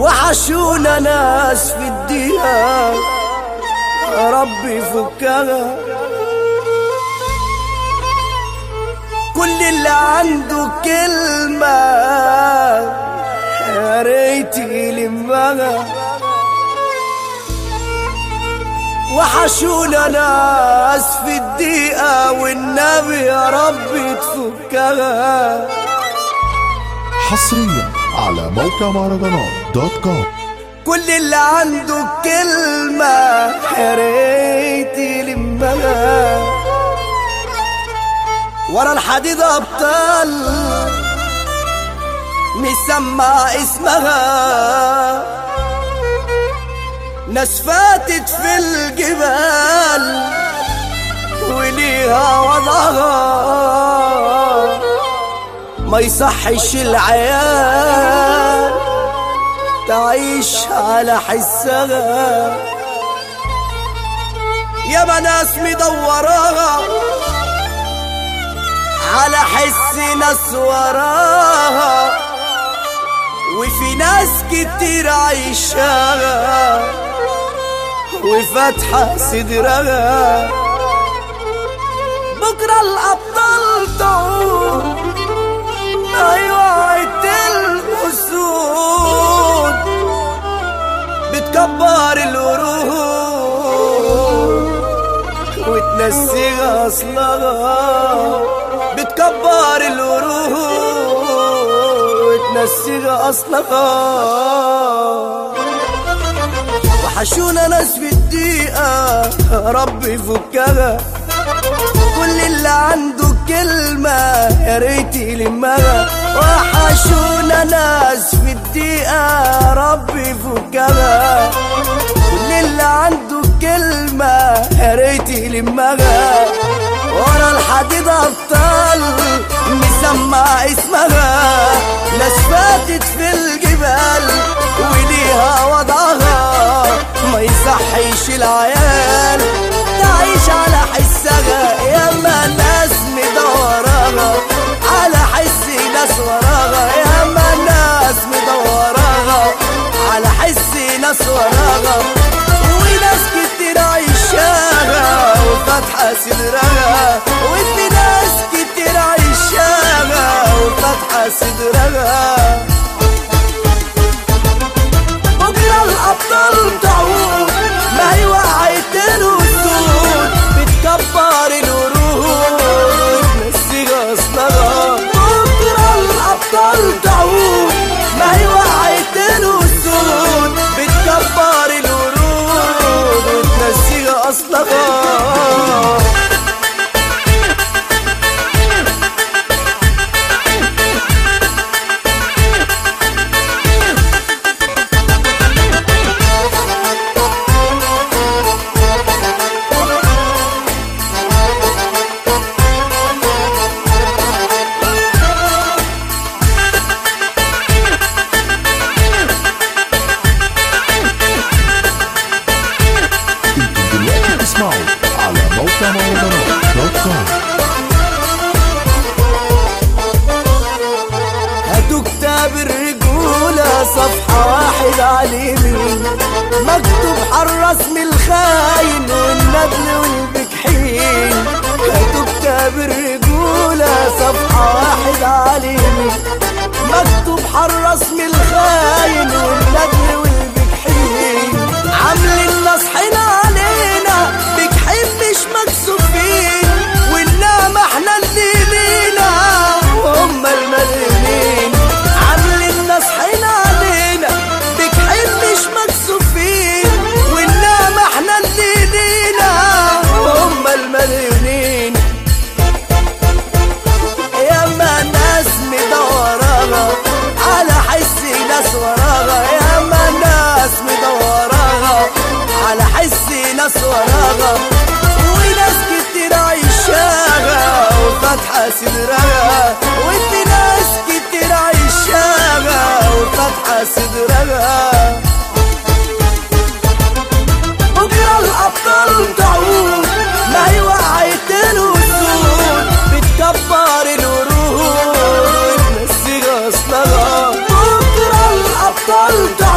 وحشونا ناس في الدقيقة ربي فكها كل اللي عنده كلمة يا ريت يلمها وحشونا ناس في الدقيقة والنبي يا رب تفكها حصريا على موقع مهرجانات دوت كوم كل اللي عنده كلمة يا ريت يلمها ورا الحديد أبطال مسمع اسمها ناس فاتت في الجبال وليها وضعها ما يصحش العيال تعيش على حسها يا ناس مدوراها على حس ناس وراها وفي ناس كتير عايشاها وفاتحة صدرها بكرة الأبطال تعود أيوة عيد الأسود بتكبر الورود وتنسيها أصلها بتكبر الورود وتنسيها أصلها وحشونا ناس في الدقيقة ربي يفكها كل اللي عنده كلمة يا ريت يلمها وحشونا ناس في الدقيقة ربي يفكها كل اللي عنده كلمة يا ريت يلمها ورا الحديد أبطال مسمع اسمها ناس فاتت في الجبال وليها وضعها ما يصحيش العيال تعيش على حسها ياما ناس مدوراها على حس ناس وراها ياما ناس مدوراها على حس ناس وراها وناس كتير عايشاها وفاتحة صدرها وفي ناس كتير عايشاها وفاتحة صدرها بكرة الأبطال تعود ما هي وقعت الأسود بتكبر الورود وتنسيها أصلها بكرة الأبطال تعود ما هي وقعت الأسود بتكبر الورود وتنسيها أصلها انتم دلوقتي بتسمعوا على موقع مهرجانات دوت كوم هاتوا كتاب الرجولة صفحة واحد على اليمين مكتوب على الرسم الخاين والندل والبجحين هاتوا كتاب الرجولة صفحة واحد على اليمين مكتوب على الرسم الخاين والندل والبجحين عاملين نصحنا علينا بجحين مش مكسوفين والنعمة احنا اللي لينا وهم المدينين عاملين نصحنا علينا بجحين مش مكسوفين والنعمة احنا اللي لينا وهم المدينين ياما ناس مدوراها على حس ناس وراها ياما ناس مدوراها على حس ناس وراها وناس كتير عايشاها وفاتحة صدرها وفي ناس كتير عايشاها وفاتحة صدرها بكرة الأبطال تعود ما هي وقعت الأسود بتكبر الورود وتنسيها أصلها بكرة الأبطال تعود